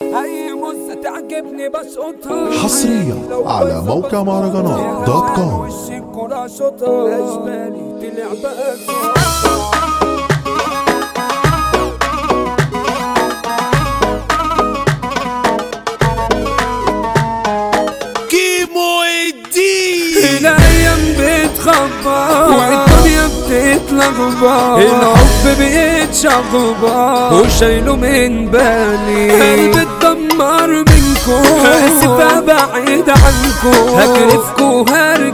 اي مزة تعجبني بسقطها حصريا على موقع مهرجانات دوت كوم وش الكرة شوطها اشبالي طلع بقى كيمو الدين الايام بتخبط والدنيا بتتلخبط الحب بيتشخبط وشايله من بالي قلبي اتدمر منكم اسف بعيد عنكم هكرفكم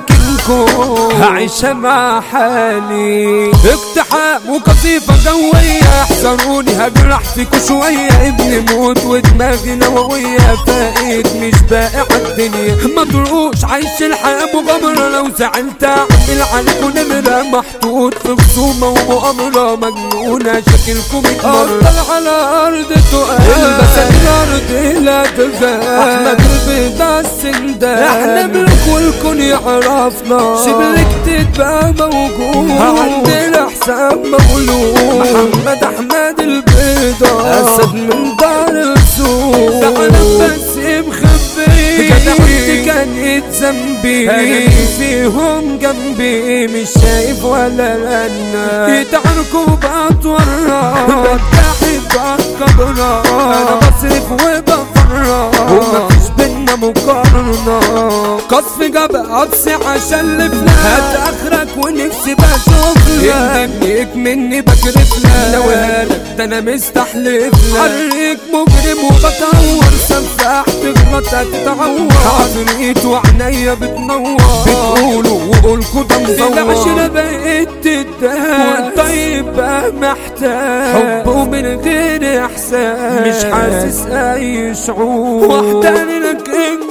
هركنكم هعيشها مع حالي اقتحام وقصيفة جوية احذروني هجرح فيكوا شوية ابني موت ودماغي نووية فايد مش باقي عالدنيا ما تروقوش عايش الحياة مغامرة لو زعلت اعمل عليكوا نمرة محطوط في خصومة ومؤامرة مجنونة شكلكم اتمرة افضل على ارض تقال البس الارض لا تغاب احمد البيضة السندان احنا ملك والكل يعرفنا شبلك تبقى موجود عندنا حساب مولود محمد احمد البيضة اسد من دار السوق تعالى بس مخبي جدعتي كانت ذنبي فيهم جنبي مش شايف ولا لنا يتعاركوا بأطورا بتحي بكبرا انا بصرف وبفرا ومفيش بينا مقارنة قصف جاب قصي عشان لفنا هات اخرك ونفسي بشوف لك مني بكرف لك لو هالك ده انا مستحلف لك حريك مجرم وبتعور سفاح تغلط هتتعور عفريت وعينيا بتنور بتقولوا وقولكوا ده مزور العشرة بقيت تدان والطيب بقى محتاج حبه من غير احساس مش حاسس اي شعور وحداني لك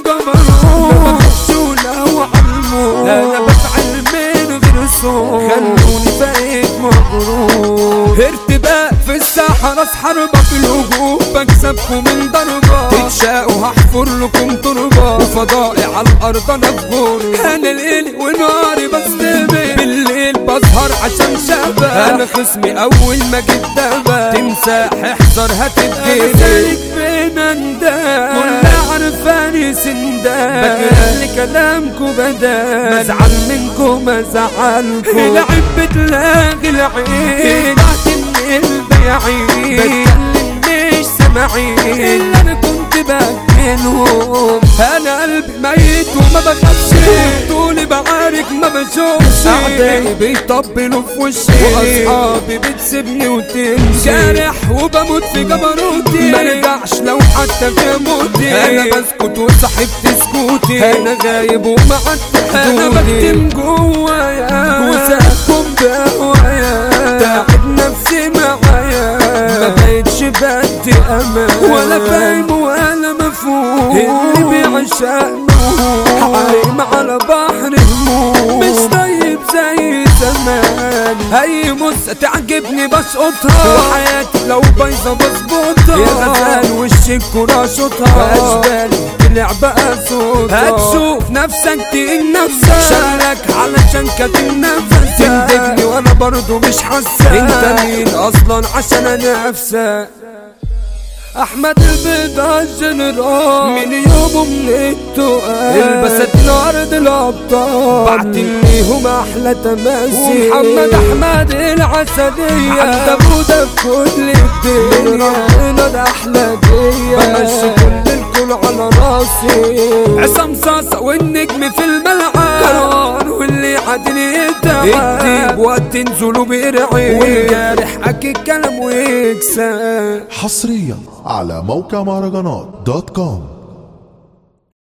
انجبروت شولة وعلموت انا بفعل من غير صوت خلوني بقيت مغرور ارتباك في الساحة راس حربة في الهجوم بكسبكم من ضربة تتشاقوا هحفر لكم تربة وفضائي على الارض انا بغور انا ليلي وناري بستبق بالليل بسهر عشان شباب انا خصمي اول ما جيت دبا تمساح احذر هتتجري فين اندام كلها عرفاني سندان بكرر كلامكم بدال بزعل منكم ازعلكم العيب بتلاقي العين طلعت من البياعين بتكلم مش سامعين اللي انا كنت بكلهم انا قلبي ميت وما بخافش طولي بعارك ما بشوفش اعدائي بيطبلوا في وشي واصحابي بتسيبني وتمشي جارح وبموت في جبروتي ما رجعش لو حتى في موتي انا بسكت وصاحبت سكوتي انا غايب وما عدت انا بكتم جوايا وساكم بهوايا تعب نفسي معايا ما بقتش بدي امان ولا فاهم ولا مفهوم اللي بيعشق عايم على بحر هموم مش طيب زي زمان اي مزة تعجبني بسقطها وحياتي لو بايظة بظبطها يا غزال وش الكرة شوطها اشبالي طلع بقى صوتها هتشوف نفسك تقين نفسك شغلك علشان كاتم نفسك تندبني وانا برضو مش حاسة انت مين اصلا عشان انافسك احمد البيضة الجنرال من يومه من التقال البست الارض الابطال بعتليهم احلى تماثيل ومحمد احمد العسلية عند بودا في كل الدنيا ربنا ده احلى دية بمشي كل الكل على راسي عصام صاصة والنجم في الملعب كران واللي عادل يتعب الديب وقت تنزلوا بيرعي والجارح اكيد كلام ويكسب حصريا على موقع مهرجانات دوت كوم